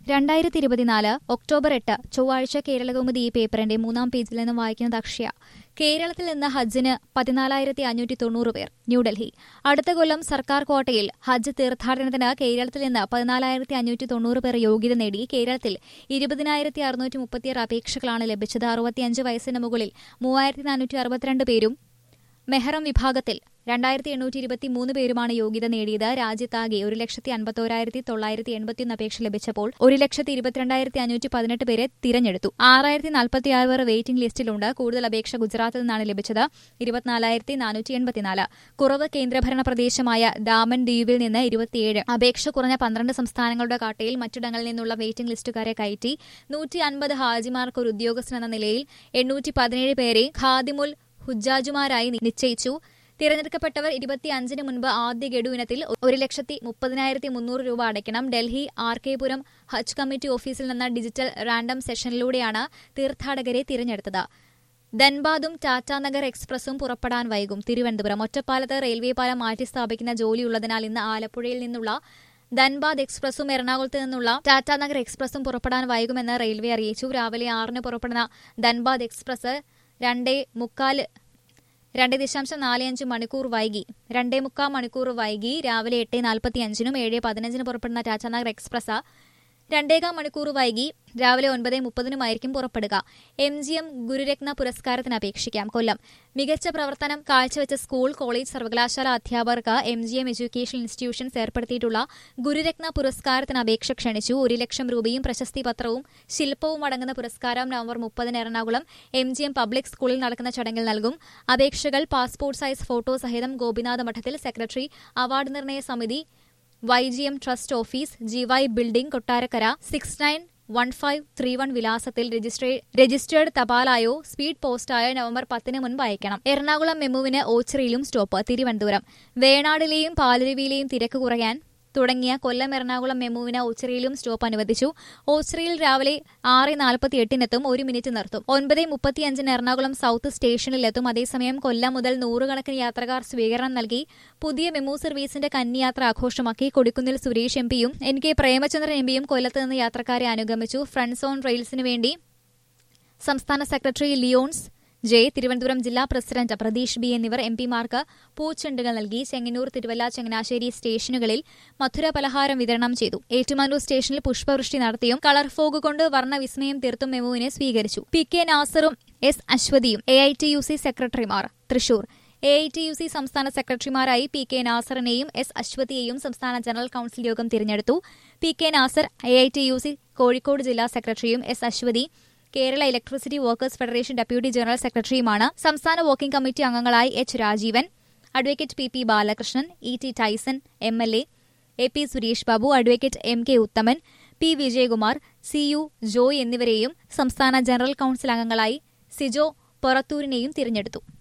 രണ്ടായിരത്തി ഇരുപത്തിനാല് ഒക്ടോബർ എട്ട് ചൊവ്വാഴ്ച കേരളകൗമുദി ഈ പേപ്പറിന്റെ മൂന്നാം പേജിൽ നിന്ന് വായിക്കുന്നത് അക്ഷയ കേരളത്തിൽ നിന്ന് ഹജ്ജിന് പതിനാലായിരത്തി അഞ്ഞൂറ്റി തൊണ്ണൂറ് പേർ ന്യൂഡൽഹി അടുത്ത കൊല്ലം സർക്കാർ കോട്ടയിൽ ഹജ്ജ് തീർത്ഥാടനത്തിന് കേരളത്തിൽ നിന്ന് പതിനാലായിരത്തി അഞ്ഞൂറ്റി തൊണ്ണൂറ് പേർ യോഗ്യത നേടി കേരളത്തിൽ ഇരുപതിനായിരത്തി അറുന്നൂറ്റി മുപ്പത്തിയാറ് അപേക്ഷകളാണ് ലഭിച്ചത് അറുപത്തിയഞ്ച് വയസ്സിന് മുകളിൽ മൂവായിരത്തി നാനൂറ്റി അറുപത്തിരണ്ട് പേരും മെഹറം വിഭാഗത്തിൽ രണ്ടായിരത്തി എണ്ണൂറ്റി ഇരുപത്തി മൂന്ന് പേരുമാണ് യോഗ്യത നേടിയത് രാജ്യത്താകെ ഒരു ലക്ഷത്തി അൻപത്തോരായിരത്തി തൊള്ളായിരത്തി എൺപത്തിയൊന്ന് അപേക്ഷ ലഭിച്ചപ്പോൾ ഒരു ലക്ഷത്തി ഇരുപത്തിരണ്ടായിരത്തി അഞ്ഞൂറ്റി പതിനെട്ട് പേരെ തിരഞ്ഞെടുത്തു ആറായിരത്തി നാൽപ്പത്തിയാറ് പേർ വെയിറ്റിംഗ് ലിസ്റ്റിലുണ്ട് കൂടുതൽ അപേക്ഷ ഗുജറാത്തിൽ നിന്നാണ് ലഭിച്ചത് ഇരുപത്തിനാലായിരത്തി നാനൂറ്റി എൺപത്തിനാല് കുറവ് കേന്ദ്രഭരണ പ്രദേശമായ ദാമൻ ദ്വീപിൽ നിന്ന് ഇരുപത്തിയേഴ് അപേക്ഷ കുറഞ്ഞ പന്ത്രണ്ട് സംസ്ഥാനങ്ങളുടെ കാട്ടയിൽ മറ്റിടങ്ങളിൽ നിന്നുള്ള വെയിറ്റിംഗ് ലിസ്റ്റുകാരെ കയറ്റി നൂറ്റി അൻപത് ഹാജിമാർക്ക് ഒരു ഉദ്യോഗസ്ഥൻ എന്ന നിലയിൽ എണ്ണൂറ്റി പതിനേഴ് പേരെ ഖാദിമുൽ ഹുജാജുമാരായി നിശ്ചയിച്ചു തിരഞ്ഞെടുക്കപ്പെട്ടവർ ഇരുപത്തിയഞ്ചിന് മുൻപ് ആദ്യ ഗഡു ഇനത്തിൽ ഒരു ലക്ഷത്തി മുപ്പതിനായിരത്തി മുന്നൂറ് രൂപ അടയ്ക്കണം Delhi R K Puram Hajj committee ഓഫീസിൽ നിന്ന് ഡിജിറ്റൽ റാൻഡം സെഷനിലൂടെയാണ് തീർത്ഥാടകരെ തിരഞ്ഞെടുത്തത് ധൻബാദും ടാറ്റാനഗർ എക്സ്പ്രസും പുറപ്പെടാൻ വൈകും തിരുവനന്തപുരം ഒറ്റപ്പാലത്ത് റെയിൽവേ പാലം മാറ്റിസ്ഥാപിക്കുന്ന ജോലിയുള്ളതിനാൽ ഇന്ന് ആലപ്പുഴയിൽ നിന്നുള്ള ധൻബാദ് എക്സ്പ്രസും എറണാകുളത്ത് നിന്നുള്ള ടാറ്റാനഗർ എക്സ്പ്രസും പുറപ്പെടാൻ വൈകുമെന്ന് റെയിൽവേ അറിയിച്ചു രാവിലെ ആറിന് പുറപ്പെടുന്ന ധൻബാദ് എക്സ്പ്രസ് രണ്ടേ മുക്കാൽ രണ്ട് ദശാംശം നാല് അഞ്ച് മണിക്കൂർ വൈകി രണ്ടേ മുക്കാൽ മണിക്കൂർ വൈകി രാവിലെ എട്ട് നാൽപ്പത്തി അഞ്ചിനും ഏഴ് പതിനഞ്ചിന് പുറപ്പെടുന്ന ടാറ്റാനഗർ എക്സ്പ്രസ് രണ്ടേകാൽ മണിക്കൂർ വൈകി രാവിലെ ഒൻപത് മുപ്പതിനുമായിരിക്കും പുറപ്പെടുക എം ജി എം ഗുരുരത്ന പുരസ്കാരത്തിന് അപേക്ഷിക്കാം കൊല്ലം മികച്ച പ്രവർത്തനം കാഴ്ചവെച്ച സ്കൂൾ കോളേജ് സർവകലാശാല അധ്യാപകർക്ക് M G M education institutions ഏർപ്പെടുത്തിയിട്ടുള്ള ഗുരുരത്ന പുരസ്കാരത്തിന് അപേക്ഷ ക്ഷണിച്ചു ഒരു ലക്ഷം രൂപയും പ്രശസ്തി പത്രവും ശില്പവും അടങ്ങുന്ന പുരസ്കാരം നവംബർ മുപ്പതിന് Ernakulam M G M public സ്കൂളിൽ നടക്കുന്ന ചടങ്ങിൽ നൽകും അപേക്ഷകൾ പാസ്പോർട്ട് സൈസ് ഫോട്ടോ സഹിതം ഗോപിനാഥ മഠത്തിൽ സെക്രട്ടറി അവാർഡ് നിർണയ സമിതി Y G M trust office G Y building Kottarakkara six nine one five three one വിലാസത്തിൽ രജിസ്റ്റേർഡ് തപാലായോ സ്പീഡ് പോസ്റ്റായോ നവംബർ പത്തിന് മുൻപ് അയക്കണം എറണാകുളം മെമുവിന് ഓച്ചിറയിലും സ്റ്റോപ്പ് തിരുവനന്തപുരം വേണാടിലെയും പാലരുവിയിലെയും തിരക്ക് കുറയാൻ തുടങ്ങിയ കൊല്ലം എറണാകുളം മെമുവിന് ഓച്ചിറയിലും സ്റ്റോപ്പ് അനുവദിച്ചു ഓച്ചിറയിൽ രാവിലെ ആറ് നാൽപ്പത്തി എട്ടിനെത്തും ഒരു മിനിറ്റ് നിർത്തും ഒൻപത് മുപ്പത്തിയഞ്ചിന് എറണാകുളം സൌത്ത് സ്റ്റേഷനിലെത്തും അതേസമയം കൊല്ലം മുതൽ നൂറുകണക്കിന് യാത്രക്കാർ സ്വീകരണം നൽകി പുതിയ മെമു സർവീസിന്റെ കന്നിയാത്ര ആഘോഷമാക്കി കൊടിക്കുന്നിൽ സുരേഷ് എം പിയും എൻ കെ പ്രേമചന്ദ്രൻ എം പിയും കൊല്ലത്ത് നിന്ന് യാത്രക്കാരെ അനുഗമിച്ചു ഫ്രണ്ട്സ് ഓൺ റെയിൽസിനു വേണ്ടി സംസ്ഥാന സെക്രട്ടറി ലിയോൺസ് ജെ തിരുവനന്തപുരം ജില്ലാ പ്രസിഡന്റ് പ്രതീഷ് ബി എന്നിവർ എം പിമാർക്ക് പൂച്ചെണ്ടുകൾ നൽകി ചെങ്ങന്നൂർ തിരുവല്ല ചങ്ങനാശ്ശേരി സ്റ്റേഷനുകളിൽ മധുര പലഹാരം വിതരണം ചെയ്തു ഏറ്റുമാനൂർ സ്റ്റേഷനിൽ പുഷ്പവൃഷ്ടി നടത്തിയും കളർ ഫോഗ് കൊണ്ട് വർണ്ണവിസ്മയം തീർത്തും മെമുവിനെ സ്വീകരിച്ചു പി കെ നാസറും എസ് അശ്വതിയും A I T U C സെക്രട്ടറിമാർ Thrissur A I T U C സംസ്ഥാന സെക്രട്ടറിമാരായി പി കെ നാസറിനെയും എസ് അശ്വതിയെയും സംസ്ഥാന ജനറൽ കൌൺസിൽ യോഗം തിരഞ്ഞെടുത്തു P K Nasar A I T U C Kozhikode ജില്ലാ സെക്രട്ടറിയും S Aswathy Kerala electricity workers federation deputy general സെക്രട്ടറിയുമാണ് സംസ്ഥാന വർക്കിംഗ് കമ്മിറ്റി അംഗങ്ങളായി H Rajeevan advocate P P Balakrishnan E T Tyson M L A A P Suresh Babu advocate M K Uthaman P Vijayakumar C U Joy എന്നിവരെയും സംസ്ഥാന general council അംഗങ്ങളായി സിജോ പൊറത്തൂരിനെയും തിരഞ്ഞെടുത്തു